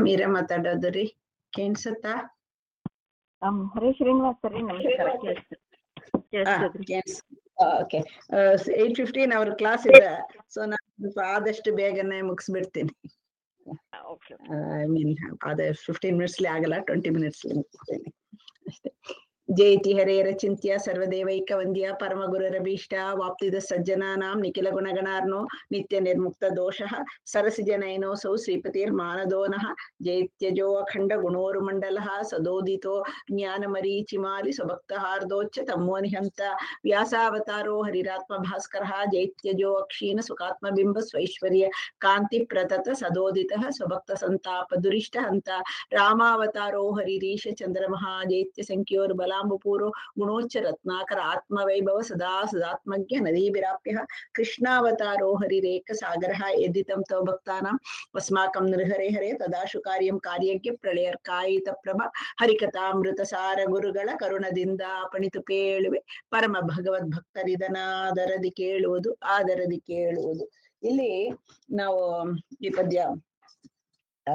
ಮೀರಾ ಮಾತಾಡೋದು ರೀ ಕೇಳ್ಸತ್ತಾ Um, ಹರೇ ಶ್ರೀನಿವಾಸ್ ರೀ ನಮಸ್ಕಾರ ಕೇಳಿಸ್ತು ಕೇಳಿಸ್ತದ್ರಿ ಓಕೆ ಏಟ್ ಫಿಫ್ಟೀನ್ ಅವ್ರ ಕ್ಲಾಸ್ ಇದೆ ಸೊ ನಾನು ಸ್ವಲ್ಪ ಆದಷ್ಟು ಬೇಗನೆ ಮುಗಿಸ್ಬಿಡ್ತೀನಿ ಓಕೆ ಐ ಮೀನ್ ಅದೇ ಫಿಫ್ಟೀನ್ ಮಿನಿಟ್ಸ್ಲಿ ಆಗಲ್ಲ ಟ್ವೆಂಟಿ ಮಿನಿಟ್ಸ್ಲಿ ಮುಗಿಸ್ತೇನೆ ಅಷ್ಟೇ ಜಯತಿ ಹರೇರ ಚಿಂತ್ಯ ಸರ್ವದೇವೈಕ ವಂದ್ಯ ಪರಮ ಗುರುರಭೀಷ್ಟ ವಾಪ್ತಿದ ಸಜ್ಜನಾನಾಂ ನಿಖಿಲ ಗುಣಗಣಾರ್ನೋ ನಿತ್ಯ ನಿರ್ಮುಕ್ತ ದೋಷಃ ಸರಸಿಜನಯನೋ ಸೌ ಶ್ರೀಪತಿರ್ ಮಾನದೋನಃ ಜೈತ್ಯಜೋ ಅಖಂಡ ಗುಣೋರುಮಂಡಲಃ ಸದೋದಿತೋ ಜ್ಞಾನ ಮರೀಚಿಮಾಲಿ ಸ್ವಭಕ್ತಹಾರ್ದೋಚ್ಚ ತಮ್ಮೋ ನಿಹಂತ ವ್ಯಾಸಾವತಾರೋ ಹರಿರಾತ್ಮ ಭಾಸ್ಕರಃ ಜೈತ್ಯಜೋ ಅಕ್ಷೀಣ ಸುಖಾತ್ಮ ಬಿಂಬ ಸ್ವೈಶ್ವರ್ಯ ಕಾಂತಿ ಪ್ರತತ ಸದೋದಿತಃ ಸ್ವಭಕ್ತ ಸಂತಾಪ ದುರಿಷ್ಟ ಹಂತ ರಾಮಾವತಾರೋ ಹರಿರೀಶ ಚಂದ್ರಮಃ ಜೈತ್ಯ ಸಂಖ್ಯೋರ್ ಬಲಾಂಬುಪೂರೋ ಗುಣೋಚ್ಚ ರತ್ನಾಕರ ಆತ್ಮವೈಭವ ಸದಾ ಸದಾತ್ಮಜ್ಞ ನದೀಭಿರಾಪ್ಯ ಕೃಷ್ಣಾವತಾರೋ ಹರಿರೇಕ ಸಾಗರಃ ಯದಿತಂ ತವ ಭಕ್ತಾನಾಂ अस्माकं नृहरे हरे तदाशु कार्यं कार्यज्ञ ಪ್ರಳಯರ್ಕಾಯಿತ ಪ್ರಭ ಹರಿಕಥಾಮೃತ ಸಾರ ಗುರುಗಳ ಕರುಣದಿಂದ ಪಣಿತು ಕೇಳುವೆ ಪರಮ ಭಗವದ್ ಭಕ್ತರಿದನಾದರದಿ ಕೇಳುವುದು ಆದರದಿ ಕೇಳುವುದು ಇಲ್ಲಿ ನಾವು ಈ ಪದ್ಯ ಆ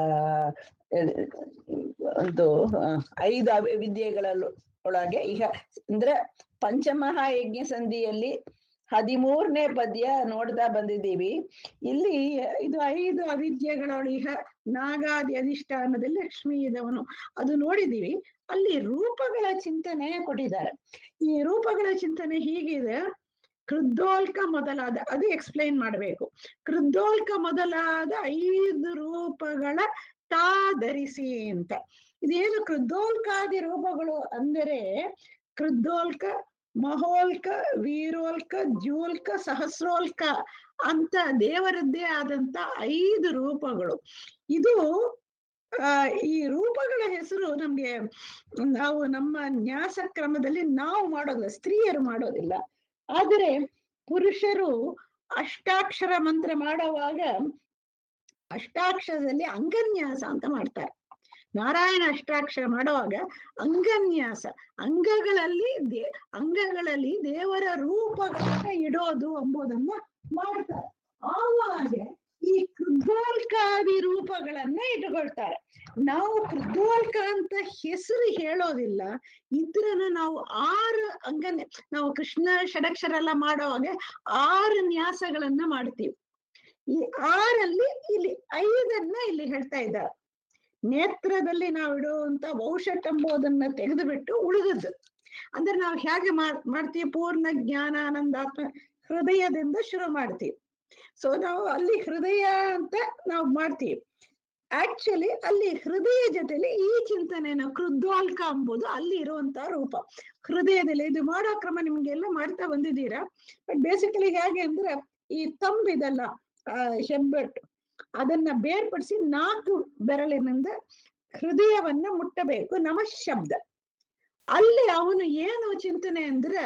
ಒಂದು ಆ, ಐದು ಅವಿ- ವಿದ್ಯೆಗಳಲ್ಲಿ ಒಳಗೆ ಈಗ ಅಂದ್ರೆ ಪಂಚಮಹಾಯಜ್ಞ ಸಂಧಿಯಲ್ಲಿ ಹದಿಮೂರನೇ ಪದ್ಯ ನೋಡ್ತಾ ಬಂದಿದ್ದೀವಿ ಇಲ್ಲಿ ಇದು ಐದು ಅವಿದ್ಯೆಗಳೊಳಗ ನಾಗಾದಿ ಅಧಿಷ್ಠಾನದಲ್ಲಿ ಲಕ್ಷ್ಮೀ ಇದವನು ಅದು ನೋಡಿದೀವಿ ಅಲ್ಲಿ ರೂಪಗಳ ಚಿಂತನೆ ಕೊಟ್ಟಿದ್ದಾರೆ ಈ ರೂಪಗಳ ಚಿಂತನೆ ಹೀಗಿದೆ ಕೃದ್ದೋಲ್ಕ ಮೊದಲಾದ ಅದು ಎಕ್ಸ್ಪ್ಲೈನ್ ಮಾಡಬೇಕು ಕೃದ್ದೋಲ್ಕ ಮೊದಲಾದ ಐದು ರೂಪಗಳ ತಾ ಧರಿಸಿ ಅಂತ ಇದೇನು ಕೃದ್ದೋಲ್ಕಾದಿ ರೂಪಗಳು ಅಂದರೆ ಕೃದ್ದೋಲ್ಕ ಮಹೋಲ್ಕ ವೀರೋಲ್ಕ ಜೂಲ್ಕ ಸಹಸ್ರೋಲ್ಕ ಅಂತ ದೇವರದ್ದೇ ಆದಂತ ಐದು ರೂಪಗಳು ಇದು ಆ ಈ ರೂಪಗಳ ಹೆಸರು ನಮ್ಗೆ ನಾವು ನಮ್ಮ ನ್ಯಾಸ ಕ್ರಮದಲ್ಲಿ ನಾವು ಮಾಡೋದಿಲ್ಲ ಸ್ತ್ರೀಯರು ಮಾಡೋದಿಲ್ಲ ಆದರೆ ಪುರುಷರು ಅಷ್ಟಾಕ್ಷರ ಮಂತ್ರ ಮಾಡುವಾಗ ಅಷ್ಟಾಕ್ಷರದಲ್ಲಿ ಅಂಗನ್ಯಾಸ ಅಂತ ಮಾಡ್ತಾರೆ ನಾರಾಯಣ ಅಷ್ಟಾಕ್ಷರ ಮಾಡುವಾಗ ಅಂಗನ್ಯಾಸ ಅಂಗಗಳಲ್ಲಿ ದೇ ಅಂಗಗಳಲ್ಲಿ ದೇವರ ರೂಪಗಳನ್ನ ಇಡೋದು ಎಂಬುದನ್ನ ಮಾಡ್ತಾರೆ ಆವಾಗ ಈ ಕೃದ್ದೋಲ್ಕಾದಿ ರೂಪಗಳನ್ನ ಇಟ್ಕೊಳ್ತಾರೆ ನಾವು ಕೃದ್ದೋಲ್ಕ ಅಂತ ಹೆಸರು ಹೇಳೋದಿಲ್ಲ ಇದ್ರನ್ನ ನಾವು ಆರು ಅಂಗನ್ಯ ನಾವು ಕೃಷ್ಣ ಷಡಕ್ಷರ ಎಲ್ಲ ಮಾಡುವಾಗ ಆರು ನ್ಯಾಸಗಳನ್ನ ಮಾಡ್ತೀವಿ ಈ ಆರಲ್ಲಿ ಇಲ್ಲಿ ಐದನ್ನ ಇಲ್ಲಿ ಹೇಳ್ತಾ ಇದ್ದಾರೆ ನೇತ್ರದಲ್ಲಿ ನಾವು ಇಡುವಂತ ಔಷಧ ಎಂಬುದನ್ನ ತೆಗೆದುಬಿಟ್ಟು ಉಳಿದದ್ದು ಅಂದ್ರೆ ನಾವು ಹೇಗೆ ಮಾಡ್- ಮಾಡ್ತೀವಿ ಪೂರ್ಣ ಜ್ಞಾನಾನಂದಾತ್ಮ ಹೃದಯದಿಂದ ಶುರು ಮಾಡ್ತೀವಿ ಸೊ ನಾವು ಅಲ್ಲಿ ಹೃದಯ ಅಂತ ನಾವು ಮಾಡ್ತೀವಿ ಆಕ್ಚುಲಿ ಅಲ್ಲಿ ಹೃದಯ ಜೊತೆಲಿ ಈ ಚಿಂತನೆನ ಕೃದ್ದೋಲ್ಕ ಎಂಬುದು ಅಲ್ಲಿ ಇರುವಂತ ರೂಪ ಹೃದಯದಲ್ಲಿ ಇದು ಮಾಡೋ ಕ್ರಮ ನಿಮ್ಗೆಲ್ಲ ಮಾಡ್ತಾ ಬಂದಿದ್ದೀರಾ ಬಟ್ ಬೇಸಿಕಲಿ ಹೇಗೆ ಅಂದ್ರೆ ಈ ತಂಬಿದಲ್ಲ ಆ ಹೆಬ್ಬೆಟ್ಟು ಅದನ್ನ ಬೇರ್ಪಡಿಸಿ ನಾಲ್ಕು ಬೆರಳಿನಿಂದ ಹೃದಯವನ್ನ ಮುಟ್ಟಬೇಕು ನಮ ಶಬ್ದ ಅಲ್ಲಿ ಅವನು ಏನು ಚಿಂತನೆ ಅಂದ್ರೆ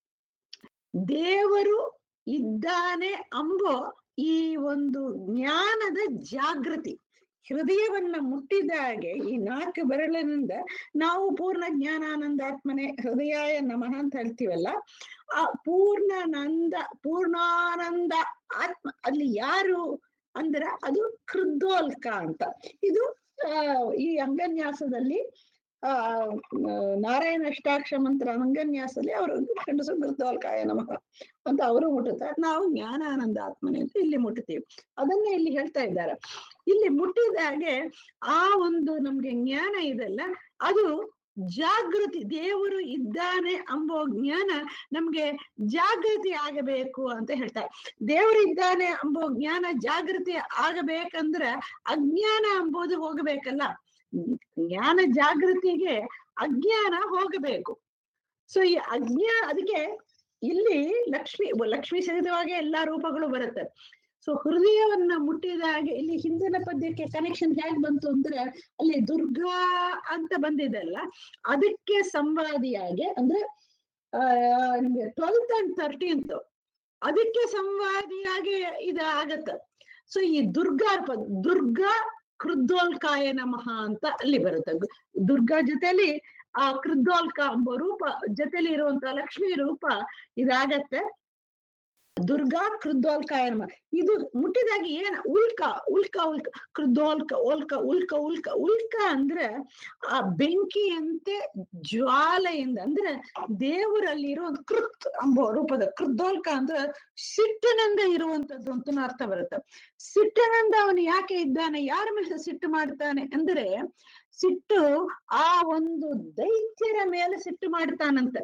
ದೇವರು ಇದ್ದಾನೆ ಅಂಬೋ ಈ ಒಂದು ಜ್ಞಾನದ ಜಾಗೃತಿ ಹೃದಯವನ್ನ ಮುಟ್ಟಿದಾಗೆ ಈ ನಾಲ್ಕು ಬೆರಳಿನಿಂದ ನಾವು ಪೂರ್ಣ ಜ್ಞಾನಾನಂದಾತ್ಮನೆ ಹೃದಯಾಯ ನಮಃ ಅಂತ ಹೇಳ್ತೀವಲ್ಲ ಆ ಪೂರ್ಣಾನಂದ ಪೂರ್ಣಾನಂದ ಆತ್ಮ ಅಲ್ಲಿ ಯಾರು ಅಂದ್ರ ಅದು ಕೃದ್ದೋಲ್ಕ ಅಂತ ಇದು ಆ ಈ ಅಂಗನ್ಯಾಸದಲ್ಲಿ ಆ ನಾರಾಯಣ ಅಷ್ಟಾಕ್ಷ ಮಂತ್ರ ಅಂಗನ್ಯಾಸದಲ್ಲಿ ಅವರು ಗಂಡಸು ಕೃದ್ದೋಲ್ಕಾಯ ನಮಃ ಅಂತ ಅವರು ಮುಟ್ಟುತ್ತಾರೆ ನಾವು ಜ್ಞಾನಾನಂದ ಆತ್ಮನೆ ಅಂತ ಇಲ್ಲಿ ಮುಟ್ಟುತ್ತೀವಿ ಅದನ್ನೇ ಇಲ್ಲಿ ಹೇಳ್ತಾ ಇದ್ದಾರೆ ಇಲ್ಲಿ ಮುಟ್ಟಿದ ಹಾಗೆ ಆ ಒಂದು ನಮ್ಗೆ ಜ್ಞಾನ ಇದೆಲ್ಲ ಅದು ಜಾಗೃತಿ ದೇವರು ಇದ್ದಾನೆ ಅಂಬೋ ಜ್ಞಾನ ನಮ್ಗೆ ಜಾಗೃತಿ ಆಗಬೇಕು ಅಂತ ಹೇಳ್ತಾರೆ ದೇವರು ಇದ್ದಾನೆ ಅಂಬೋ ಜ್ಞಾನ ಜಾಗೃತಿ ಆಗಬೇಕಂದ್ರ ಅಜ್ಞಾನ ಅಂಬೋದು ಹೋಗಬೇಕಲ್ಲ ಜ್ಞಾನ ಜಾಗೃತಿಗೆ ಅಜ್ಞಾನ ಹೋಗಬೇಕು ಸೊ ಈ ಅಜ್ಞಾ ಅದಕ್ಕೆ ಇಲ್ಲಿ ಲಕ್ಷ್ಮಿ ಲಕ್ಷ್ಮಿ ಸಹಿತವಾಗಿ ಎಲ್ಲಾ ರೂಪಗಳು ಬರುತ್ತೆ ಸೊ ಹೃದಯವನ್ನ ಮುಟ್ಟಿದಾಗ ಇಲ್ಲಿ ಹಿಂದಿನ ಪದ್ಯಕ್ಕೆ ಕನೆಕ್ಷನ್ ಹೇಗ್ ಬಂತು ಅಂದ್ರೆ ಅಲ್ಲಿ ದುರ್ಗಾ ಅಂತ ಬಂದಿದೆಲ್ಲ ಅದಕ್ಕೆ ಸಂವಾದಿಯಾಗಿ ಅಂದ್ರೆ ಆ ನಿಮ್ಗೆ ಟ್ವೆಲ್ತ್ ಅಂಡ್ ತರ್ಟೀನ್ತ್ ಅದಕ್ಕೆ ಸಂವಾದಿಯಾಗಿ ಇದು ಆಗತ್ತೆ ಸೊ ಈ ದುರ್ಗಾ ಪದ ದುರ್ಗಾ ಕೃದ್ದೋಲ್ಕಾಯ ನಮಃ ಅಂತ ಅಲ್ಲಿ ಬರುತ್ತೆ ಗು- ದುರ್ಗಾ ಜೊತೆಲಿ ಆ ಕೃದ್ದೋಲ್ಕ ಎಂಬ ರೂಪ ಜೊತೆಲಿ ಇರುವಂತ ಲಕ್ಷ್ಮಿ ರೂಪ ಇದಾಗತ್ತೆ ದುರ್ಗಾ ಕೃದ್ದೋಲ್ಕಾಯ ನಮಃ ಇದು ಮುಟ್ಟಿದಾಗ ಏನ್ ಉಲ್ಕ ಉಲ್ಕ ಉಲ್ಕ ಕೃದ್ದೋಲ್ಕ ಓಲ್ಕ ಉಲ್ಕ ಉಲ್ಕ ಉಲ್ಕ ಅಂದ್ರೆ ಆ ಬೆಂಕಿಯಂತೆ ಜ್ವಾಲೆಯಿಂದ ಅಂದ್ರೆ ದೇವರಲ್ಲಿ ಇರೋ ಒಂದು ಕೃತ್ ಎಂಬ ರೂಪದ ಕೃದ್ದೋಲ್ಕ ಅಂದ್ರೆ ಸಿಟ್ಟಿನಿಂದ ಇರುವಂತದ್ದು ಅಂತ ಅರ್ಥ ಬರುತ್ತೆ ಸಿಟ್ಟಿನಿಂದ ಅವನು ಯಾಕೆ ಇದ್ದಾನೆ ಯಾರ ಮೇಲೆ ಸಿಟ್ಟು ಮಾಡ್ತಾನೆ ಅಂದ್ರೆ ಸಿಟ್ಟು ಆ ಒಂದು ದೈತ್ಯರ ಮೇಲೆ ಸಿಟ್ಟು ಮಾಡ್ತಾನಂತೆ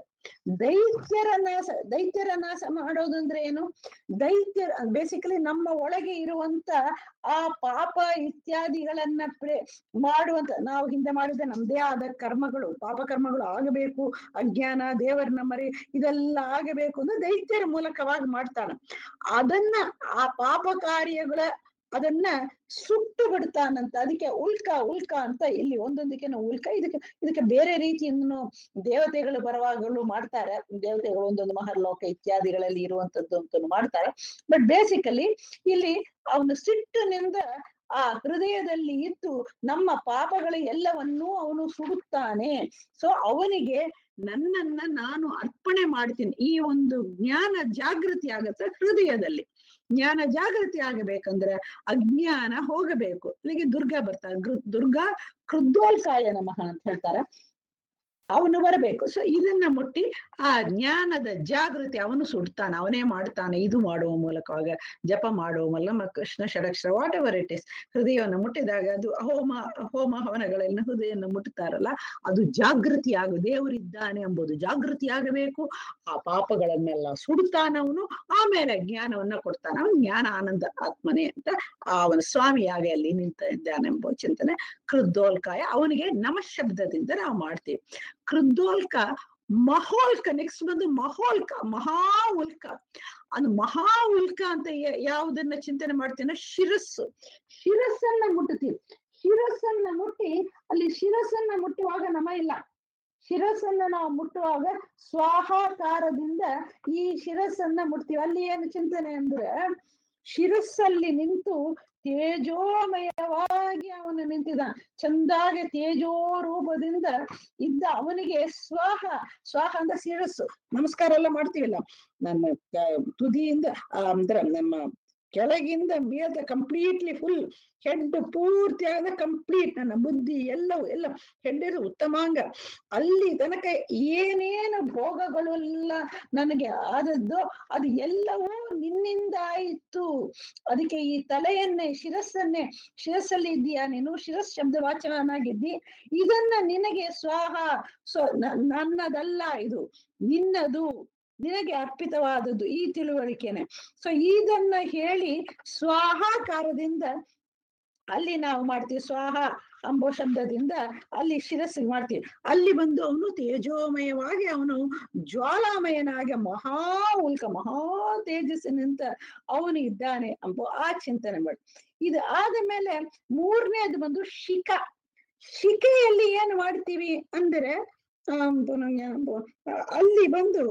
ದೈತ್ಯರ ನಾಶ ದೈತ್ಯರ ನಾಶ ಮಾಡೋದು ಅಂದ್ರೆ ಏನು ದೈತ್ಯ ಬೇಸಿಕಲಿ ನಮ್ಮ ಒಳಗೆ ಇರುವಂತ ಆ ಪಾಪ ಇತ್ಯಾದಿಗಳನ್ನ ಪ್ರೇ ಮಾಡುವಂತ ನಾವು ಹಿಂದೆ ಮಾಡಿದ ನಮ್ದೇ ಆದ ಕರ್ಮಗಳು ಪಾಪ ಕರ್ಮಗಳು ಆಗಬೇಕು ಅಜ್ಞಾನ ದೇವರನ್ನ ಮರಿ ಇದೆಲ್ಲ ಆಗಬೇಕು ಅಂದ್ರೆ ದೈತ್ಯರ ಮೂಲಕವಾಗಿ ಮಾಡ್ತಾನ ಅದನ್ನ ಆ ಪಾಪ ಕಾರ್ಯಗಳ ಅದನ್ನ ಸುಟ್ಟು ಬಿಡ್ತಾನಂತ ಅದಕ್ಕೆ ಉಲ್ಕ ಉಲ್ಕ ಅಂತ ಇಲ್ಲಿ ಒಂದೊಂದಕ್ಕೆ ಉಲ್ಕ ಇದಕ್ಕೆ ಇದಕ್ಕೆ ಬೇರೆ ರೀತಿಯನ್ನು ದೇವತೆಗಳು ಬರವಾಗಲು ಮಾಡ್ತಾರೆ ದೇವತೆಗಳು ಒಂದೊಂದು ಮಹರ್ಲೋಕ ಇತ್ಯಾದಿಗಳಲ್ಲಿ ಇರುವಂತದ್ದು ಅಂತ ಮಾಡ್ತಾರೆ ಬಟ್ ಬೇಸಿಕಲಿ ಇಲ್ಲಿ ಅವನು ಸಿಟ್ಟಿನಿಂದ ಆ ಹೃದಯದಲ್ಲಿ ಇದ್ದು ನಮ್ಮ ಪಾಪಗಳ ಎಲ್ಲವನ್ನೂ ಅವನು ಸುಡುತ್ತಾನೆ ಸೊ ಅವನಿಗೆ ನನ್ನನ್ನ ನಾನು ಅರ್ಪಣೆ ಮಾಡ್ತೀನಿ ಈ ಒಂದು ಜ್ಞಾನ ಜಾಗೃತಿ ಆಗತ್ತೆ ಹೃದಯದಲ್ಲಿ ಜ್ಞಾನ ಜಾಗೃತಿ ಆಗಬೇಕಂದ್ರೆ ಅಜ್ಞಾನ ಹೋಗಬೇಕು ಇಲ್ಲಿಗೆ ದುರ್ಗಾ ಬರ್ತಾರೆ ಗೃ- ದುರ್ಗಾ ಕೃದ್ದೋಲ್ಕಾಯ ನಮಃ ಅಂತ ಹೇಳ್ತಾರೆ ಅವನು ಬರಬೇಕು ಸೊ ಇದನ್ನ ಮುಟ್ಟಿ ಆ ಜ್ಞಾನದ ಜಾಗೃತಿ ಅವನು ಸುಡ್ತಾನೆ ಅವನೇ ಮಾಡ್ತಾನೆ ಇದು ಮಾಡುವ ಮೂಲಕವಾಗ ಜಪ ಮಾಡುವ ಮೂಲಕ ಕೃಷ್ಣ ಷಡಕ್ಷರ ವಾಟ್ ಎವರ್ ಇಟ್ ಇಸ್ ಹೃದಯವನ್ನು ಮುಟ್ಟಿದಾಗ ಅದು ಹೋಮ ಹೋಮ ಹವನಗಳಲ್ಲಿ ಹೃದಯವನ್ನು ಮುಟ್ಟುತ್ತಾರಲ್ಲ ಅದು ಜಾಗೃತಿ ಆಗು ದೇವರಿದ್ದಾನೆ ಎಂಬುದು ಜಾಗೃತಿ ಆಗಬೇಕು ಆ ಪಾಪಗಳನ್ನೆಲ್ಲ ಸುಡುತ್ತಾನವನು ಆಮೇಲೆ ಜ್ಞಾನವನ್ನ ಕೊಡ್ತಾನೆ ಅವನು ಜ್ಞಾನ ಆನಂದ ಆತ್ಮನೇ ಅಂತ ಅವನ ಸ್ವಾಮಿಯಾಗಿ ಅಲ್ಲಿ ನಿಂತ ಇದ್ದಾನೆಂಬ ಚಿಂತನೆ ಕೃದ್ದೋಲ್ಕಾಯ ಅವನಿಗೆ ನಮ ಶಬ್ದದಿಂದ ನಾವು ಮಾಡ್ತೀವಿ ಕೃದ್ದೋಲ್ಕ ಮಹೋಲ್ಕ ನೆಕ್ಸ್ಟ್ ಬಂದು ಮಹೋಲ್ಕ ಮಹಾ ಉಲ್ಕ ಅದು ಮಹಾ ಉಲ್ಕ ಅಂತ ಯ- ಯಾವುದನ್ನ ಚಿಂತನೆ ಮಾಡ್ತೀನೋ ಶಿರಸ್ಸು ಶಿರಸ್ಸನ್ನ ಮುಟ್ಟುತ್ತೀವಿ ಶಿರಸ್ಸನ್ನ ಮುಟ್ಟಿ ಅಲ್ಲಿ ಶಿರಸ್ಸನ್ನ ಮುಟ್ಟುವಾಗ ನಮ ಇಲ್ಲ ಶಿರಸ್ಸನ್ನ ನಾವು ಮುಟ್ಟುವಾಗ ಸ್ವಾಹಾಕಾರದಿಂದ ಈ ಶಿರಸ್ಸನ್ನ ಮುಟ್ತೀವಿ ಅಲ್ಲಿ ಏನು ಚಿಂತನೆ ಅಂದ್ರೆ ಶಿರಸ್ಸಲ್ಲಿ ನಿಂತು ತೇಜೋಮಯವಾಗಿ ಅವನು ನಿಂತಿದ್ದಾನೆ ಚಂದಾಗೆ ತೇಜೋ ರೂಪದಿಂದ ಇದ್ದ ಅವನಿಗೆ ಸ್ವಾಹ ಸ್ವಾಹ ಅಂದ್ರೆ ಶಿರಸ್ಸು ನಮಸ್ಕಾರ ಎಲ್ಲ ಮಾಡ್ತೀವಿಲ್ಲ ನಮ್ಮ ಕ- ತುದಿಯಿಂದ ಆ, ಅಂದ್ರೆ ನಮ್ಮ ಕೆಳಗಿಂದ ಮೇದ ಕಂಪ್ಲೀಟ್ಲಿ ಫುಲ್ ಹೆಡ್ ಪೂರ್ತಿ ಆಗದ ಕಂಪ್ಲೀಟ್ ನನ್ನ ಬುದ್ಧಿ ಎಲ್ಲವೂ ಎಲ್ಲ ಹೆಡ್ ಇದು ಉತ್ತಮಾಂಗ ಅಲ್ಲಿ ತನಕ ಏನೇನು ಭೋಗಗಳು ಎಲ್ಲ ನನಗೆ ಆದದ್ದು ಅದು ಎಲ್ಲವೂ ನಿನ್ನಿಂದ ಆಯಿತು ಅದಕ್ಕೆ ಈ ತಲೆಯನ್ನೇ ಶಿರಸ್ಸನ್ನೇ ಶಿರಸ್ಸಲ್ಲಿ ಇದ್ದೀಯಾ ನೀನು ಶಿರಸ್ ಶಬ್ದ ವಾಚನಾಗಿದ್ದಿ ಇದನ್ನ ನಿನಗೆ ಸ್ವಾಹ ಸೊ ನನ್ನದಲ್ಲ ಇದು ನಿನ್ನದು ನಿನಗೆ ಅರ್ಪಿತವಾದದ್ದು ಈ ತಿಳುವಳಿಕೆನೆ ಸೊ ಇದನ್ನ ಹೇಳಿ ಸ್ವಾಹಾಕಾರದಿಂದ ಅಲ್ಲಿ ನಾವು ಮಾಡ್ತೀವಿ ಸ್ವಾಹ ಅಂಬೋ ಶಬ್ದದಿಂದ ಅಲ್ಲಿ ಶಿರಸ್ಸಿಗೆ ಮಾಡ್ತೀವಿ ಅಲ್ಲಿ ಬಂದು ಅವನು ತೇಜೋಮಯವಾಗಿ ಅವನು ಜ್ವಾಲಾಮಯನಾಗಿ ಮಹಾ ಉಲ್ಕ ಮಹಾ ತೇಜಸ್ಸಿನಿಂದ ಅವನು ಇದ್ದಾನೆ ಅಂಬೋ ಆ ಚಿಂತನೆ ಮಾಡಿ ಇದು ಆದ ಮೇಲೆ ಮೂರನೇದು ಬಂದು ಶಿಖ ಶಿಖೆಯಲ್ಲಿ ಏನು ಮಾಡ್ತೀವಿ ಅಂದ್ರೆ ಆಮ್, ಪುನಃ ಬ- ಅಲ್ಲಿ ಬಂದು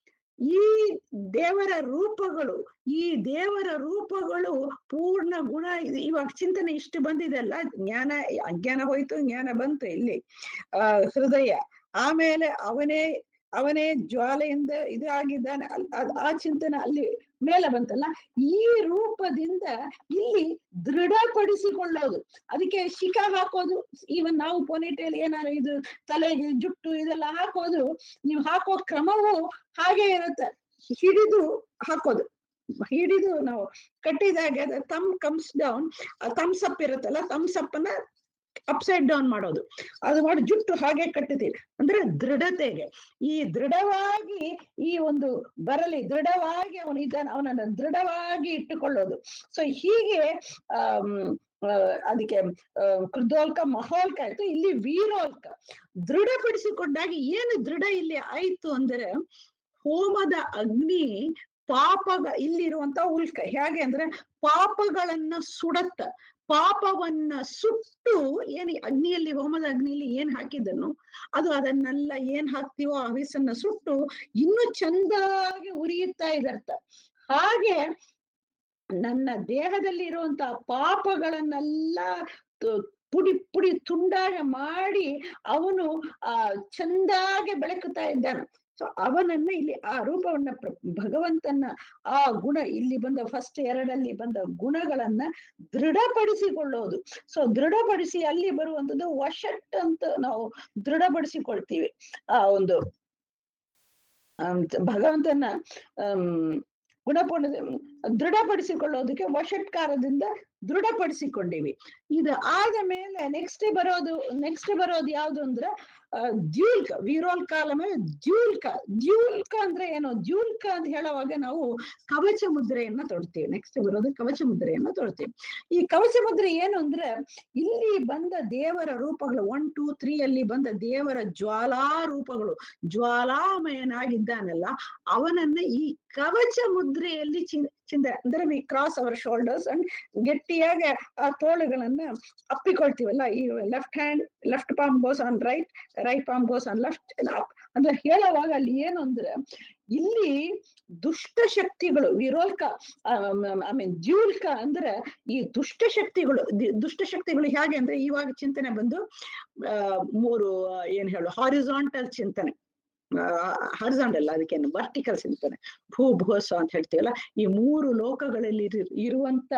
ಈ ದೇವರ ರೂಪಗಳು ಈ ದೇವರ ರೂಪಗಳು ಪೂರ್ಣ ಗುಣ ಇದು ಇವಾಗ ಚಿಂತನೆ ಇಷ್ಟು ಬಂದಿದೆಲ್ಲ ಜ್ಞಾನ ಅಜ್ಞಾನ ಹೋಯ್ತು ಜ್ಞಾನ ಬಂತು ಇಲ್ಲಿ ಆ ಹೃದಯ ಆಮೇಲೆ ಅವನೇ ಅವನೇ ಜ್ವಾಲೆಯಿಂದ ಇದು ಆಗಿದ್ದಾನೆ ಅಲ್- ಅದ್- ಆ ಚಿಂತನೆ ಅಲ್ಲಿ ಮೇಲೆ ಬಂತಲ್ಲ ಈ ರೂಪದಿಂದ ಇಲ್ಲಿ ದೃಢಪಡಿಸಿಕೊಳ್ಳೋದು ಅದಕ್ಕೆ ಶಿಖ ಹಾಕೋದು ಈವನ್ ನಾವು ಪೊನಿಟೇಲ್ ಏನಾದ್ರು ಇದು ತಲೆಗೆ ಜುಟ್ಟು ಇದೆಲ್ಲ ಹಾಕೋದು ನೀವು ಹಾಕೋ ಕ್ರಮವು ಹಾಗೆ ಇರುತ್ತೆ ಹಿಡಿದು ಹಾಕೋದು ಹಿಡಿದು ನಾವು ಕಟ್ಟಿದಾಗ thumb comes down thumbs up ಇರುತ್ತಲ್ಲ ತಮ್ಸ್ ಅಪ್ ಅನ್ನ ಅಪ್ಸೈಡ್ ಡೌನ್ ಮಾಡೋದು ಅದು ಮಾಡಿ ಜುಟ್ಟು ಹಾಗೆ ಕಟ್ಟುತ್ತೀವಿ ಅಂದ್ರೆ ದೃಢತೆಗೆ ಈ ದೃಢವಾಗಿ ಈ ಒಂದು ಬರಲಿ ದೃಢವಾಗಿ ಅವನು ಇದ್ದಾನೆ ಅವನನ್ನ ದೃಢವಾಗಿ ಇಟ್ಟುಕೊಳ್ಳೋದು ಸೊ ಹೀಗೆ ಆಮ್, ಆ, ಅದಕ್ಕೆ ಆ, ಕೃದೋಲ್ಕ ಮಹೋಲ್ಕ ಆಯ್ತು ಇಲ್ಲಿ ವೀರೋಲ್ಕ ದೃಢಪಡಿಸಿಕೊಂಡಾಗ ಏನು ದೃಢ ಇಲ್ಲಿ ಆಯ್ತು ಅಂದ್ರೆ ಹೋಮದ ಅಗ್ನಿ ಪಾಪಗ ಇಲ್ಲಿರುವಂತ ಉಲ್ಕ ಹೇಗೆ ಅಂದ್ರೆ ಪಾಪಗಳನ್ನ ಸುಡತ್ತ ಪಾಪವನ್ನ ಸುಟ್ಟು ಏನ್ ಈ ಅಗ್ನಿಯಲ್ಲಿ ಹೋಮದ ಅಗ್ನಿಯಲ್ಲಿ ಏನ್ ಹಾಕಿದನು ಅದು ಅದನ್ನೆಲ್ಲ ಏನ್ ಹಾಕ್ತಿವೋ ಆ ಹವಿಸನ್ನ ಸುಟ್ಟು ಇನ್ನೂ ಚಂದಾಗಿ ಉರಿಯುತ್ತಾ ಇದರ್ಥ ಹಾಗೆ ನನ್ನ ದೇಹದಲ್ಲಿ ಇರುವಂತ ಪಾಪಗಳನ್ನೆಲ್ಲ ತು- ಪುಡಿ ಪುಡಿ ತುಂಡಾಗ ಮಾಡಿ ಅವನು ಆ ಚಂದಾಗೆ ಬೆಳಕುತ್ತಾ ಇದ್ದಾನೆ ಸೊ ಅವನನ್ನ ಇಲ್ಲಿ ಆ ರೂಪವನ್ನ ಪ್ರ- ಭಗವಂತನ ಆ ಗುಣ ಇಲ್ಲಿ ಬಂದ ಫಸ್ಟ್ ಎರಡಲ್ಲಿ ಬಂದ ಗುಣಗಳನ್ನ ದೃಢಪಡಿಸಿಕೊಳ್ಳೋದು ಸೊ ದೃಢಪಡಿಸಿ ಅಲ್ಲಿ ಬರುವಂತದ್ದು ವಶಟ್ ಅಂತ ನಾವು ದೃಢಪಡಿಸಿಕೊಳ್ತೀವಿ ಆ ಒಂದು ಆಮ್, ಭಗವಂತನ ಆಮ್, ಗುಣಪೂರ್ಣ ದೃಢಪಡಿಸಿಕೊಳ್ಳೋದಕ್ಕೆ ವಶಟ್ಕಾರದಿಂದ ದೃಢಪಡಿಸಿಕೊಂಡಿವಿ ಇದು ಆದ ಮೇಲೆ ನೆಕ್ಸ್ಟ್ ಬರೋದು ನೆಕ್ಸ್ಟ್ ಬರೋದು ಯಾವ್ದು ಅಂದ್ರೆ ಆ, ದ್ಯೂಲ್ಕ ವೀರೋಲ್ ಕಾಲ ಮೇಲೆ ದ್ಯೂಲ್ಕ ದ್ಯೂಲ್ಕ ಅಂದ್ರೆ ಏನು ದ್ಯೂಲ್ಕ ಅಂತ ಹೇಳುವಾಗ ನಾವು ಕವಚ ಮುದ್ರೆಯನ್ನ ತೊಡ್ತೀವಿ ನೆಕ್ಸ್ಟ್ ಬರೋದು ಕವಚ ಮುದ್ರೆಯನ್ನ ತೊಡ್ತೀವಿ ಈ ಕವಚ ಮುದ್ರೆ ಏನು ಅಂದ್ರೆ ಇಲ್ಲಿ ಬಂದ ದೇವರ ರೂಪಗಳು ಒನ್ ಟೂ ತ್ರೀ ಅಲ್ಲಿ ಬಂದ ದೇವರ ಜ್ವಾಲಾ ರೂಪಗಳು ಜ್ವಾಲಾಮಯನಾಗಿದ್ದಾನಲ್ಲ ಅವನನ್ನ ಈ ಕವಚ ಮುದ್ರೆಯಲ್ಲಿ ಚಿನ್ ಚಿಂದ ಅಂದ್ರೆ we cross our shoulders and ಗಟ್ಟಿಯಾಗಿ ಆ ತೋಳುಗಳನ್ನ ಅಪ್ಪಿಕೊಳ್ತೀವಲ್ಲ ಈ left hand left palm goes on right right palm goes on left ಅಂದ್ರೆ ಹೇಳುವಾಗ ಅಲ್ಲಿ ಏನು ಅಂದ್ರೆ ಇಲ್ಲಿ ದುಷ್ಟ ಶಕ್ತಿಗಳು ವಿರೋಲ್ಕ ಐ ಮೀನ್ ದ್ಯೂಲ್ಕ ಅಂದ್ರೆ ಈ ದುಷ್ಟ ಶಕ್ತಿಗಳು ದಿ- ದುಷ್ಟ ಶಕ್ತಿಗಳು ಹೇಗೆ ಅಂದ್ರೆ ಇವಾಗ ಚಿಂತನೆ ಬಂದು ಆ ಮೂರು ಆ, ಏನ್ ಹೇಳು ಹಾರಿಸಾಂಟಲ್ ಚಿಂತನೆ ಹಾರಿಸಾಂಟಲ್ ಅದಕ್ಕೇನು ವರ್ಟಿಕಲ್ ಚಿಂತನೆ ಭೂ ಭೂಸ ಅಂತ ಹೇಳ್ತೀವಲ್ಲ ಈ ಮೂರು ಲೋಕಗಳಲ್ಲಿ ಇರು- ಇರುವಂತ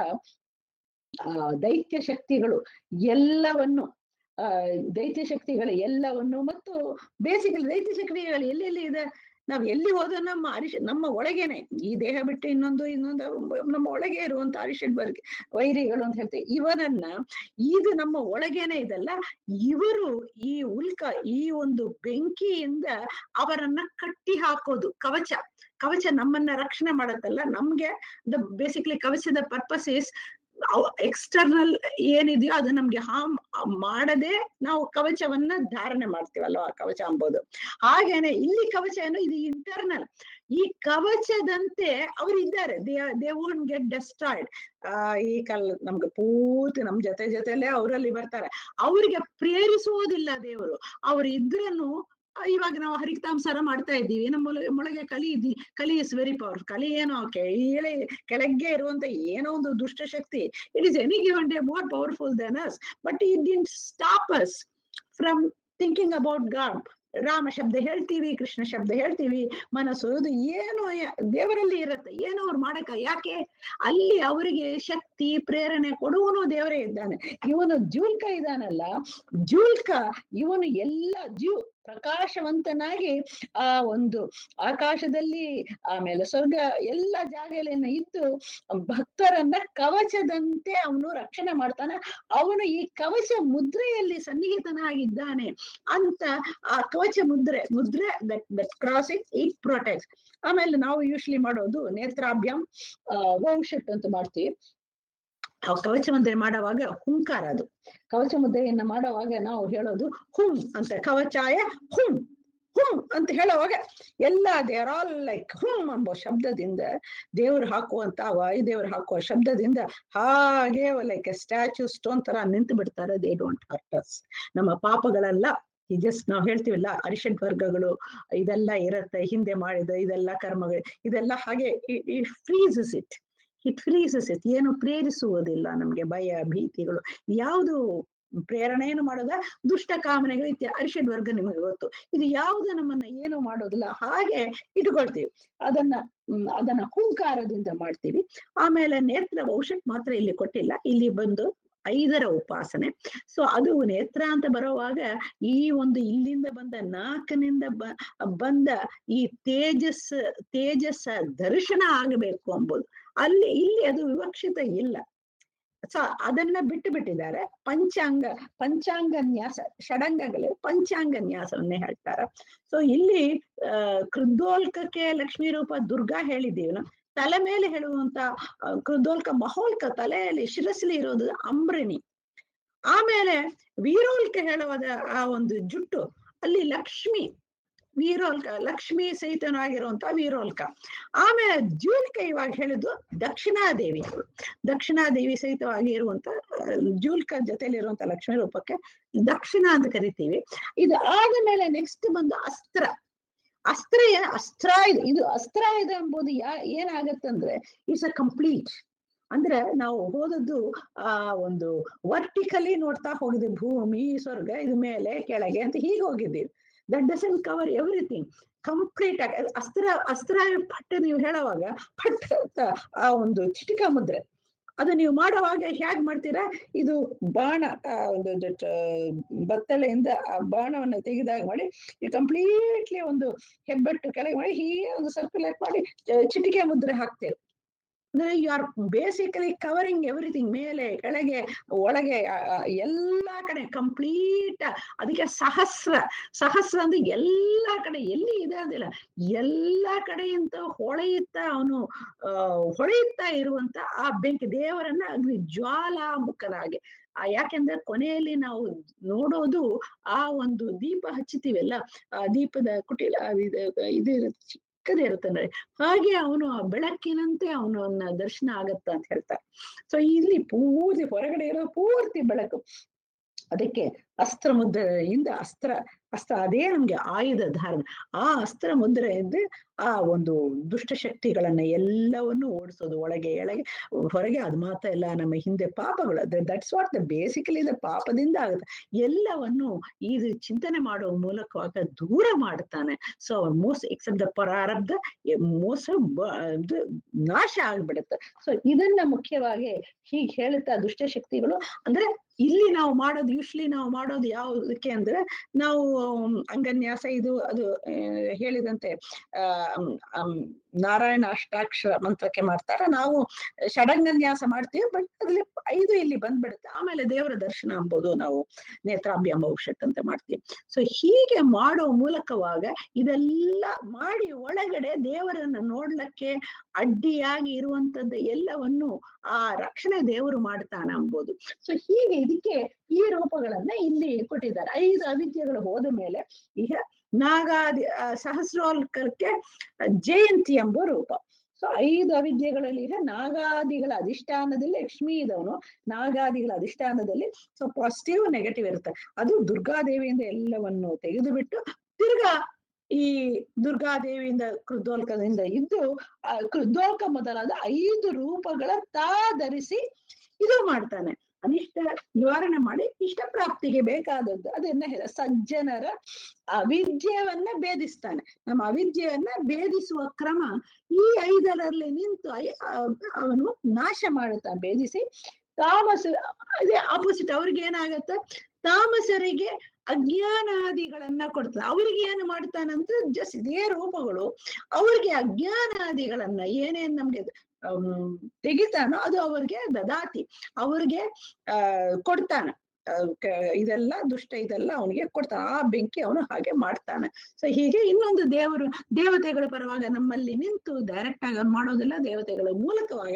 ಆ ದೈತ್ಯ ಶಕ್ತಿಗಳು ಎಲ್ಲವನ್ನು ಆ ದೈತ್ಯ ಶಕ್ತಿಗಳ ಎಲ್ಲವನ್ನು ಮತ್ತು ಬೇಸಿಕಲಿ ದೈತ್ಯ ಶಕ್ತಿಗಳು ಎಲ್ಲೆಲ್ಲಿ ಇದೆ ನಾವ್ ಎಲ್ಲಿ ಹೋದ ನಮ್ಮ ಅರಿಶ ನಮ್ಮ ಒಳಗೇನೆ ಈ ದೇಹ ಬಿಟ್ಟು ಇನ್ನೊಂದು ಇನ್ನೊಂದು ನಮ್ಮ ಒಳಗೆ ಇರುವಂತ ಅರಿಷಡ್ ವರ್ಗ ವೈರಿಗಳು ಅಂತ ಹೇಳ್ತೀವಿ ಇವರನ್ನ ಇದು ನಮ್ಮ ಒಳಗೇನೆ ಇದಲ್ಲ ಇವರು ಈ ಉಲ್ಕ ಈ ಒಂದು ಬೆಂಕಿಯಿಂದ ಅವರನ್ನ ಕಟ್ಟಿ ಹಾಕೋದು ಕವಚ ಕವಚ ನಮ್ಮನ್ನ ರಕ್ಷಣೆ ಮಾಡತ್ತಲ್ಲ ನಮ್ಗೆ ದ ಬೇಸಿಕ್ಲಿ ಕವಚದ ಪರ್ಪಸ್ ಇಸ್ ಎಕ್ಸ್ಟರ್ನಲ್ ಏನಿದೆಯೋ ಅದು ನಮ್ಗೆ ಹಾರ್ಮ್ ಮಾಡದೆ ನಾವು ಕವಚವನ್ನ ಧಾರಣೆ ಮಾಡ್ತೀವಲ್ವ ಆ ಕವಚ ಅಂಬೋದು ಹಾಗೇನೆ ಇಲ್ಲಿ ಕವಚ ಏನು ಇದು ಇಂಟರ್ನಲ್ ಈ ಕವಚದಂತೆ ಅವ್ರು ಇದ್ದಾರೆ they they won't get destroyed ಆ ಈ ಕಲ್ ನಮ್ಗೆ ಪೂರ್ತಿ ನಮ್ ಜೊತೆ ಜೊತೆಲೆ ಅವರಲ್ಲಿ ಬರ್ತಾರೆ ಅವ್ರಿಗೆ ಪ್ರೇರಿಸುವುದಿಲ್ಲ ದೇವರು ಅವ್ರು ಇದ್ರನ್ನು ಆ, ಇವಾಗ ನಾವು ಹರಿಕತಾಂಸಾರ ಮಾಡ್ತಾ ಇದ್ದೀವಿ ನಮ್ಮ ಒಳಗೆ ಮೊಳಗೆ ಕಲಿ ಇದ್ದಿ ಕಲಿ ಇಸ್ ವೆರಿ ಪವರ್ ಕಲಿ ಏನೋ ಕೆಳಗೆ ಕೆಳಗೆ ಇರುವಂತ ಏನೋ ಒಂದು ದುಷ್ಟ ಶಕ್ತಿ it is any given day more powerful than us but it didn't stop us from thinking about god Rama ಶಬ್ದ ಹೇಳ್ತೀವಿ ಕೃಷ್ಣ ಶಬ್ದ ಹೇಳ್ತೀವಿ ಮನಸ್ಸು ಇದು ಏನು ಯ- ದೇವರಲ್ಲಿ ಇರುತ್ತೆ ಏನು ಅವ್ರು ಮಾಡಕ ಯಾಕೆ ಅಲ್ಲಿ ಅವರಿಗೆ ಶಕ್ತಿ ಪ್ರೇರಣೆ ಕೊಡುವನು ದೇವರೇ ಇದ್ದಾನೆ ಇವನು ಜೂಲ್ಕ ಇದ್ದಾನಲ್ಲ ಜೂಲ್ಕ ಇವನು ಎಲ್ಲ ಜೂ ಪ್ರಕಾಶವಂತನಾಗಿ ಆ ಒಂದು ಆಕಾಶದಲ್ಲಿ ಆಮೇಲೆ ಸ್ವರ್ಗ ಎಲ್ಲ ಜಾಗಗಳನ್ನ ಇದ್ದು ಭಕ್ತರನ್ನ ಕವಚದಂತೆ ಅವನು ರಕ್ಷಣೆ ಮಾಡ್ತಾನೆ ಅವನು ಈ ಕವಚ ಮುದ್ರೆಯಲ್ಲಿ ಸನ್ನಿಹಿತನಾಗಿದ್ದಾನೆ ಅಂತ ಆ ಕವಚ ಮುದ್ರೆ ಮುದ್ರೆ that that crossing it protect ಆಮೇಲೆ ನಾವು ಯೂಶ್ಲಿ ಮಾಡೋದು ನೇತ್ರಾಭ್ಯಾಮ್ ವಂಶಟ್ ಅಂತ ಮಾಡ್ತೀವಿ ಆ ಕವಚ ಮುದ್ರೆ ಮಾಡುವಾಗ ಹುಂಕಾರ ಅದು ಕವಚ ಮುದ್ರೆಯನ್ನ ಮಾಡುವಾಗ ನಾವು ಹೇಳೋದು ಹುಂ ಅಂತ ಕವಚಾಯ ಹುಂ ಹುಂ ಅಂತ ಹೇಳುವಾಗ ಎಲ್ಲ ದೇ ಆರ್ ಆಲ್ ಲೈಕ್ ಹುಂ ಎಂಬ ಶಬ್ದದಿಂದ ದೇವರು ಹಾಕುವಂತ ವಾಯುದೇವರು ಹಾಕುವ ಶಬ್ದದಿಂದ ಹಾಗೆ ಲೈಕ್ ಸ್ಟ್ಯಾಚ್ಯೂ ಸ್ಟೋನ್ ತರ ನಿಂತು ಬಿಡ್ತಾರೆ ದೇ ಡೋಂಟ್ ಹರ್ಟ್ ಅಸ್ ನಮ್ಮ ಪಾಪಗಳೆಲ್ಲ ಈ ಜಸ್ಟ್ ನಾವು ಹೇಳ್ತೀವಲ್ಲ ಅರಿಷಡ್ ವರ್ಗಗಳು ಇದೆಲ್ಲ ಇರತ್ತೆ ಹಿಂದೆ ಮಾಡಿದ ಇದೆಲ್ಲ ಕರ್ಮಗಳು ಇದೆಲ್ಲ ಹಾಗೆ freezes it it freezes it ಏನು ಪ್ರೇರಿಸುವುದಿಲ್ಲ ನಮ್ಗೆ ಭಯ ಭೀತಿಗಳು ಯಾವುದು ಪ್ರೇರಣೆಯನ್ನು ಮಾಡೋದ ದುಷ್ಟ ಕಾಮನೆಗಳು ಇತ್ಯ ಅರಿಷಡ್ ವರ್ಗ ನಿಮಗೆ ಗೊತ್ತು ಇದು ಯಾವುದು ನಮ್ಮನ್ನ ಏನು ಮಾಡೋದಿಲ್ಲ ಹಾಗೆ ಇಟ್ಕೊಳ್ತೀವಿ ಅದನ್ನ ಹ್ಮ್, ಅದನ್ನ ಹುಂಕಾರದಿಂದ ಮಾಡ್ತೀವಿ ಆಮೇಲೆ ನೇತ್ರ ಔಷಧ ಮಾತ್ರ ಇಲ್ಲಿ ಕೊಟ್ಟಿಲ್ಲ ಇಲ್ಲಿ ಬಂದು ಐದರ ಉಪಾಸನೆ ಸೊ ಅದು ನೇತ್ರ ಅಂತ ಬರುವಾಗ ಈ ಒಂದು ಇಲ್ಲಿಂದ ಬಂದ ನಾಲ್ಕನಿಂದ ಬ ಬಂದ ಈ ತೇಜಸ್ ತೇಜಸ್ಸ ದರ್ಶನ ಆಗಬೇಕು ಎಂಬುದು ಅಲ್ಲಿ ಇಲ್ಲಿ ಅದು ವಿವಕ್ಷಿತ ಇಲ್ಲ ಸೊ ಅದನ್ನ ಬಿಟ್ಟು ಬಿಟ್ಟಿದ್ದಾರೆ ಪಂಚಾಂಗ ಪಂಚಾಂಗ ನ್ಯಾಸ ಷಡಂಗಗಳು ಪಂಚಾಂಗ ನ್ಯಾಸವನ್ನೇ ಹೇಳ್ತಾರೆ ಸೊ ಇಲ್ಲಿ ಆ ಕೃದ್ದೋಲ್ಕಕ್ಕೆ ಲಕ್ಷ್ಮೀ ರೂಪ ದುರ್ಗಾ ಹೇಳಿದ್ದೀವಿ ನಾವು ತಲೆ ಮೇಲೆ ಹೇಳುವಂತ ಆ, ಕೃದ್ದೋಲ್ಕ ಮಹೋಲ್ಕ ತಲೆಯಲ್ಲಿ ಶಿರಸ್ಲಿ ಇರೋದು ಅಂಬ್ರಿಣಿ ಆಮೇಲೆ ವೀರೋಲ್ಕ ಹೇಳುವುದ ಆ ಒಂದು ಜುಟ್ಟು ಅಲ್ಲಿ ಲಕ್ಷ್ಮಿ ವೀರೋಲ್ಕ ಲಕ್ಷ್ಮಿ ಸಹಿತನಾಗಿರುವಂತ ವೀರೋಲ್ಕ ಆಮೇಲೆ ಜ್ಯೂಲ್ಕ ಇವಾಗ ಹೇಳಿದ್ದು ದಕ್ಷಿಣಾದೇವಿ ಅವಳು ದಕ್ಷಿಣಾದೇವಿ ಸಹಿತವಾಗಿ ಇರುವಂತ ಆ, ಜೂಲ್ಕ ಜೊತೆಲಿರುವಂತ ಲಕ್ಷ್ಮೀ ರೂಪಕ್ಕೆ ದಕ್ಷಿಣ ಅಂತ ಕರಿತೀವಿ ಇದು ಆದ ಮೇಲೆ ನೆಕ್ಸ್ಟ್ ಬಂದು ಅಸ್ತ್ರ ಅಸ್ತ್ರ ಏ- ಅಸ್ತ್ರಾಯುಧ ಇದು ಅಸ್ತ್ರಾಯುಧ ಎಂಬುದು ಯಾ ಏನಾಗತ್ತಂದ್ರೆ ಇಟ್ಸ್ ಅ ಕಂಪ್ಲೀಟ್ ಅಂದ್ರೆ ನಾವು ಹೋದದ್ದು ಆ ಒಂದು ವರ್ಟಿಕಲಿ ನೋಡ್ತಾ ಹೋಗಿದ್ವಿ ಭೂಮಿ ಸ್ವರ್ಗ ಇದು ಮೇಲೆ ಕೆಳಗೆ ಅಂತ ಹೀಗೆ ಹೋಗಿದ್ದೀವಿ that doesn't cover everything complete ಆಗಿ ಅದು ಅಸ್ತ್ರ ಅಸ್ತ್ರ ಪಟ್ಟ ನೀವು ಹೇಳುವಾಗ ಪಟ್ ಅಂತ ಆ ಒಂದು ಚಿಟಿಕ ಮುದ್ರೆ ಅದು ನೀವು ಮಾಡುವಾಗ ಹೇಗ್ ಮಾಡ್ತೀರಾ ಇದು ಬಾಣ ಆ ಒಂದು ದ- ಟ- ಬತ್ತಳೆಯಿಂದ ಆ ಬಾಣವನ್ನ ತೆಗೆದಾಗ ಮಾಡಿ ನೀವು ಕಂಪ್ಲೀಟ್ಲಿ ಒಂದು ಹೆಬ್ಬೆಟ್ಟು ಕೆಳಗೆ ಮಾಡಿ ಹೀಗೆ ಒಂದು ಸರ್ಕ್ಯುಲೇಟ್ ಮಾಡಿ ಚ- ಚಿಟಿಕೆ ಮುದ್ರೆ ಹಾಕ್ತೀರಿ ಅಂದ್ರೆ you are basically covering everything ಮೇಲೆ ಕೆಳಗೆ ಒಳಗೆ ಆ, ಆ, ಎಲ್ಲಾ ಕಡೆ ಕಂಪ್ಲೀಟ್ ಅದಕ್ಕೆ ಸಹಸ್ರ ಸಹಸ್ರ ಅಂದ್ರೆ ಎಲ್ಲಾ ಕಡೆ ಎಲ್ಲಿ ಇದೆ ಅಂದಿಲ್ಲ ಎಲ್ಲಾ ಕಡೆಯಿಂದ ಹೊಳೆಯುತ್ತಾ ಅವನು ಆ ಹೊಳೆಯುತ್ತಾ ಇರುವಂತ ಆ ಬೆಂಕಿ ದೇವರನ್ನ ಅಗ್ನಿ ಜ್ವಾಲಾಮುಖನಾಗೆ ಆ ಯಾಕೆಂದ್ರೆ ಕೊನೆಯಲ್ಲಿ ನಾವು ನೋಡೋದು ಆ ಒಂದು ದೀಪ ಹಚ್ಚುತ್ತೀವಲ್ಲ ಆ ದೀಪದ ಕುಟಿಲ ಅದು ಇದು ಇದು ಇರುತ್ತೆ, ಚಿಕ್ಕದೇ ಇರುತ್ತೆ ನೋಡಿ ಹಾಗೆ ಅವನು ಆ ಬೆಳಕಿನಂತೆ ಅವನನ್ನ ದರ್ಶನ ಆಗತ್ತ ಅಂತ ಹೇಳ್ತಾರೆ ಸೊ ಇಲ್ಲಿ ಪೂರ್ತಿ ಹೊರಗಡೆ ಇರೋ ಪೂರ್ತಿ ಬೆಳಕು ಅದಕ್ಕೆ ಅಸ್ತ್ರ ಮುದ್ರೆಯಿಂದ ಅಸ್ತ್ರ ಅಸ್ತ್ರ ಅದೇ ನಮ್ಗೆ ಆಯುಧ ಧಾರಣ ಆ ಅಸ್ತ್ರ ಮುದ್ರೆಯಿಂದ ಆ ಒಂದು ದುಷ್ಟಶಕ್ತಿಗಳನ್ನ ಎಲ್ಲವನ್ನು ಓಡಿಸೋದು ಒಳಗೆ ಎಳಗೆ ಹೊರಗೆ ಅದು ಮಾತ್ರ ಎಲ್ಲ ನಮ್ಮ ಹಿಂದೆ ಪಾಪಗಳು that's what the basically the ಪಾಪದಿಂದ ಆಗುತ್ತೆ ಎಲ್ಲವನ್ನು ಇದು ಚಿಂತನೆ ಮಾಡುವ ಮೂಲಕವಾಗ ದೂರ ಮಾಡ್ತಾನೆ ಸೊ ಮೋಸ ಎಕ್ಸೆಪ್ಟ್ ದ ಪ್ರಾರಬ್ಧ ಎ- ಮೋಸ ಬ- ಇದು ನಾಶ ಆಗ್ಬಿಡುತ್ತೆ ಸೊ ಇದನ್ನ ಮುಖ್ಯವಾಗಿ ಹೀಗೆ ಹೇಳುತ್ತಾ ದುಷ್ಟಶಕ್ತಿಗಳು ಅಂದ್ರೆ ಇಲ್ಲಿ ನಾವು ಮಾಡೋದು ಯೂಶ್ಲಿ ನಾವು ಮಾಡೋದು ಯಾವುದಕ್ಕೆ ಅಂದ್ರೆ ನಾವು ಮ್, ಅಂಗನ್ಯಾಸ ಇದು ಅದು ಆ, ಹೇಳಿದಂತೆ ಆ ಮ್, ಅಮ್, ನಾರಾಯಣ ಅಷ್ಟಾಕ್ಷರ ಮಂತ್ರಕ್ಕೆ ಮಾಡ್ತಾರೆ ನಾವು ಷಡಂಗನ್ಯಾಸ ಮಾಡ್ತೀವಿ ಬಟ್ ಅದ್ರಲ್ಲಿ ಐದು ಇಲ್ಲಿ ಬಂದ್ಬಿಡುತ್ತೆ ಆಮೇಲೆ ದೇವರ ದರ್ಶನ ಅಂಬೋದು ನಾವು ನೇತ್ರಾಭ್ಯಾಮ ಔಷಧ ಅಂತ ಮಾಡ್ತೀವಿ ಸೊ ಹೀಗೆ ಮಾಡೋ ಮೂಲಕವಾಗ ಇದೆಲ್ಲ ಮಾಡಿ ಒಳಗಡೆ ದೇವರನ್ನ ನೋಡ್ಲಿಕ್ಕೆ ಅಡ್ಡಿಯಾಗಿ ಇರುವಂತದ್ದು ಎಲ್ಲವನ್ನು ಆ ರಕ್ಷಣೆ ದೇವರು ಮಾಡ್ತಾನೆ ಅಂಬೋದು ಸೊ ಹೀಗೆ ಇದಕ್ಕೆ ಈ ರೂಪಗಳನ್ನ ಇಲ್ಲಿ ಕೊಟ್ಟಿದ್ದಾರೆ ಐದು ಅವಿದ್ಯೆಗಳು ಹೋದ ಮೇಲೆ ಈಗ ನಾಗಾದಿ ಆ, ಸಹಸ್ರೋಲ್ಕಕ್ಕೆ ಜಯಂತಿ ಎಂಬ ರೂಪ ಸೊ ಐದು ಅವಿದ್ಯೆಗಳಲ್ಲಿ ಈಗ ನಾಗಾದಿಗಳ ಅಧಿಷ್ಠಾನದಲ್ಲಿ ಲಕ್ಷ್ಮೀ ಇದವನು ನಾಗಾದಿಗಳ ಅಧಿಷ್ಠಾನದಲ್ಲಿ ಸೊ ಪಾಸಿಟಿವ್ ನೆಗೆಟಿವ್ ಇರುತ್ತೆ ಅದು ದುರ್ಗಾದೇವಿಯಿಂದ ಎಲ್ಲವನ್ನು ತೆಗೆದು ಬಿಟ್ಟು ತಿರ್ಗಾ ಈ ದುರ್ಗಾದೇವಿಯಿಂದ ಕೃದ್ದೋಲ್ಕದಿಂದ ಇದ್ದು ಆ ಕೃದ್ದೋಲ್ಕ ಮೊದಲಾದ ಐದು ರೂಪಗಳ ತಾ ಧರಿಸಿ ಇದು ಮಾಡ್ತಾನೆ ಅನಿಷ್ಟ ನಿವಾರಣೆ ಮಾಡಿ ಇಷ್ಟ ಪ್ರಾಪ್ತಿಗೆ ಬೇಕಾದದ್ದು ಅದನ್ನ ಹೇಳ- ಸಜ್ಜನರ ಅವಿದ್ಯವನ್ನ ಭೇದಿಸ್ತಾನೆ ನಮ್ಮ ಅವಿದ್ಯೆಯನ್ನ ಭೇದಿಸುವ ಕ್ರಮ ಈ ಐದರಲ್ಲಿ ನಿಂತು ಐ- ಆ- ಅವನು ನಾಶ ಮಾಡುತ್ತಾನೆ ಭೇದಿಸಿ ತಾಮಸ ಅದೇ ಆಪೋಸಿಟ್ ಅವ್ರಿಗೆ ಏನಾಗತ್ತೆ ತಾಮಸರಿಗೆ ಅಜ್ಞಾನಾದಿಗಳನ್ನ ಕೊಡ್ತಾನೆ ಅವ್ರಿಗೆ ಏನು ಮಾಡ್ತಾನಂತ ಜಸ್ಟ್ ಇದೇ ರೂಪಗಳು ಅವ್ರಿಗೆ ಅಜ್ಞಾನಾದಿಗಳನ್ನ ಏನೇನ್ ನಮ್ಗೆ ಅಮ್, ತೆಗಿತಾನೋ ಅದು ಅವ್ರಿಗೆ ದದಾತಿ ಅವ್ರಿಗೆ ಆ ಕೊಡ್ತಾನೆ ಆ, ಕ- ಇದೆಲ್ಲ ದುಷ್ಟ ಇದೆಲ್ಲ ಅವನಿಗೆ ಕೊಡ್ತಾನೆ ಆ ಬೆಂಕಿ ಅವನು ಹಾಗೆ ಮಾಡ್ತಾನೆ ಸೊ ಹೀಗೆ ಇನ್ನೊಂದು ದೇವರು ದೇವತೆಗಳ ಪರವಾಗ ನಮ್ಮಲ್ಲಿ ನಿಂತು ಡೈರೆಕ್ಟ್ ಆಗಿ ಅವ್ನು ಮಾಡೋದಿಲ್ಲ ದೇವತೆಗಳ ಮೂಲಕವಾಗ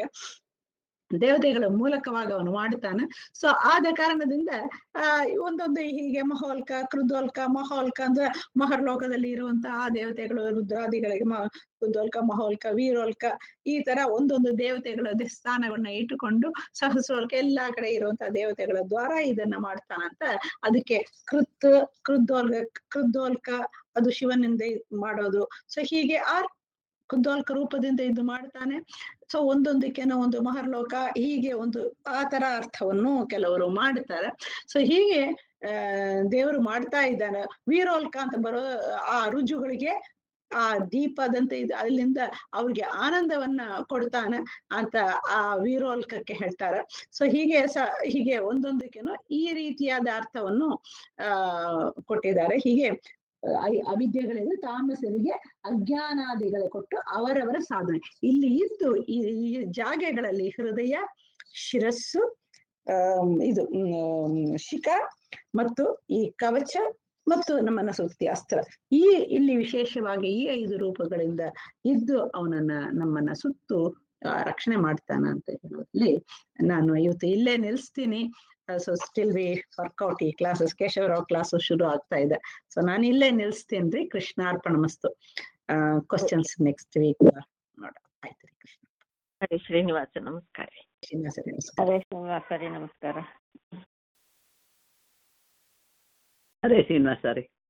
ದೇವತೆಗಳ ಮೂಲಕವಾಗಿ ಅವನು ಮಾಡುತ್ತಾನೆ ಸೊ ಆದ ಕಾರಣದಿಂದ ಆ ಒಂದೊಂದು ಹೀಗೆ ಮಹೋಲ್ಕ ಕೃದೋಲ್ಕ ಮಹೋಲ್ಕ ಅಂದ್ರೆ ಮಹರ್ಲೋಕದಲ್ಲಿ ಇರುವಂತಹ ಆ ದೇವತೆಗಳು ರುದ್ರಾದಿಗಳಿಗೆ ಮ ಕೃದೋಲ್ಕ ಮಹೋಲ್ಕ ವೀರೋಲ್ಕ ಈ ತರ ಒಂದೊಂದು ದೇವತೆಗಳ ದೆ- ಸ್ಥಾನವನ್ನ ಇಟ್ಟುಕೊಂಡು ಸಹಸ್ರೋಲ್ಕ ಎಲ್ಲಾ ಕಡೆ ಇರುವಂತಹ ದೇವತೆಗಳ ದ್ವಾರ ಇದನ್ನ ಮಾಡ್ತಾನಂತ ಅದಕ್ಕೆ ಕೃತ್ ಕೃದ್ದೋಲ್ಕ ಕೃದ್ದೋಲ್ಕ ಅದು ಶಿವನಿಂದ ಇದ್ ಮಾಡೋದು ಸೊ ಹೀಗೆ ಆ ಕುದ್ದೋಲ್ಕ ರೂಪದಿಂದ ಇದು ಮಾಡ್ತಾನೆ ಸೊ ಒಂದೊಂದಕ್ಕೇನೋ ಒಂದು ಮಹರ್ಲೋಕ ಹೀಗೆ ಒಂದು ಆ ತರ ಅರ್ಥವನ್ನು ಕೆಲವರು ಮಾಡ್ತಾರೆ ಸೊ ಹೀಗೆ ಆ ದೇವರು ಮಾಡ್ತಾ ಇದ್ದಾನೆ ವೀರೋಲ್ಕ ಅಂತ ಬರೋ ಆ ರುಜುಗಳಿಗೆ ಆ ದೀಪದಂತೆ ಇದು ಅಲ್ಲಿಂದ ಅವ್ರಿಗೆ ಆನಂದವನ್ನ ಕೊಡ್ತಾನೆ ಅಂತ ಆ ವೀರೋಲ್ಕಕ್ಕೆ ಹೇಳ್ತಾರೆ ಸೊ ಹೀಗೆ ಸ ಹೀಗೆ ಒಂದೊಂದಕ್ಕೇನೋ ಈ ರೀತಿಯಾದ ಅರ್ಥವನ್ನು ಆ ಕೊಟ್ಟಿದ್ದಾರೆ ಹೀಗೆ ಅ- ಅವಿದ್ಯೆಗಳಿಂದ ತಾಮಸರಿಗೆ ಅಜ್ಞಾನಾದಿಗಳು ಕೊಟ್ಟು ಅವರವರ ಸಾಧನೆ ಇಲ್ಲಿ ಇದ್ದು ಈ ಈ ಜಾಗೆಗಳಲ್ಲಿ ಹೃದಯ ಶಿರಸ್ಸು ಆಮ್, ಇದು ಹ್ಮ್, ಶಿಖ ಮತ್ತು ಈ ಕವಚ ಮತ್ತು ನಮ್ಮನ್ನ ಸುತ್ತಿ ಅಸ್ತ್ರ ಈ ಇಲ್ಲಿ ವಿಶೇಷವಾಗಿ ಈ ಐದು ರೂಪಗಳಿಂದ ಇದ್ದು ಅವನನ್ನ ನಮ್ಮನ್ನ ಸುತ್ತು ಆ, ರಕ್ಷಣೆ ಮಾಡ್ತಾನ ಅಂತ ಹೇಳೋದ್ರಲ್ಲಿ ನಾನು ಇವತ್ತು ಇಲ್ಲೇ ನಿಲ್ಸ್ತೀನಿ ಸೊ ಸ್ಟಿಲ್ ವಿ ವರ್ಕೌಟ್ ಈ ಕ್ಲಾಸಸ್ ಕೇಶವರಾವ್ ಕ್ಲಾಸಸ್ ಶುರು ಆಗ್ತಾ ಇದೆ ಸೊ ನಾನು ಇಲ್ಲೇ ನಿಲ್ಸ್ತೇನ್ರಿ ಕೃಷ್ಣಾರ್ಪಣ ಮಸ್ತು ಕ್ವಶನ್ಸ್ ನೆಕ್ಸ್ಟ್ ವೀಕ್ ನೋಡ ಆಯ್ತು ರೀ ಕೃಷ್ಣ ಹರೇ ಶ್ರೀನಿವಾಸ ನಮಸ್ಕಾರ ಶ್ರೀನಿವಾಸ ರೀ, ನಮಸ್ಕಾರ ಹರೇ ಶ್ರೀನಿವಾಸ ರೀ ನಮಸ್ಕಾರ ಹರೇ ಶ್ರೀನಿವಾಸ ರೀ